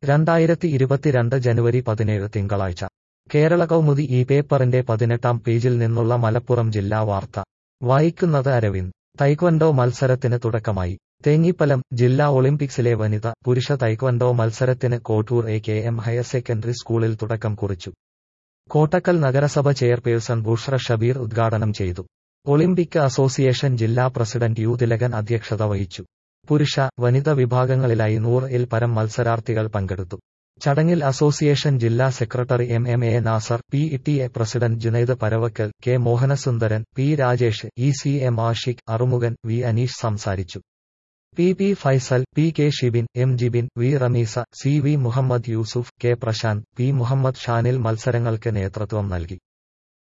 രണ്ടായിരത്തി ഇരുപത്തിരണ്ട് ജനുവരി പതിനേഴ് തിങ്കളാഴ്ച കേരള കൗമുദി ഈ പേപ്പറിന്റെ പതിനെട്ടാം പേജിൽ നിന്നുള്ള മലപ്പുറം ജില്ലാ വാർത്ത വായിക്കുന്നത് അരവിന്ദ് തൈക്വൻഡോ മത്സരത്തിന് തുടക്കമായി തേങ്ങിപ്പലം ജില്ലാ ഒളിമ്പിക്സിലെ വനിത പുരുഷ തൈക്വൻഡോ മത്സരത്തിന് Kottoor A K M higher secondary സ്കൂളിൽ തുടക്കം കുറിച്ചു കോട്ടക്കൽ നഗരസഭ ചെയർപേഴ്സൺ ബുഷ്ര ഷബീർ ഉദ്ഘാടനം ചെയ്തു ഒളിമ്പിക് അസോസിയേഷൻ ജില്ലാ പ്രസിഡന്റ് യു തിലകൻ അധ്യക്ഷത വഹിച്ചു പുരുഷ വനിത വിഭാഗങ്ങളിലായി നൂറ് ഇൽ പരം മത്സരാർത്ഥികൾ പങ്കെടുത്തു ചടങ്ങിൽ അസോസിയേഷൻ ജില്ലാ secretary M M A Nasar P T A president Junaid Paravakkal K Mohanasundaran P Rajesh E C M Ashiq Arumughan V Aneesh സംസാരിച്ചു P P Faisal P K Shibin M Jibin V Rameesa C V Muhammad Yusuf K Prashanth P Muhammad Shanil മത്സരങ്ങൾക്ക് നേതൃത്വം നൽകി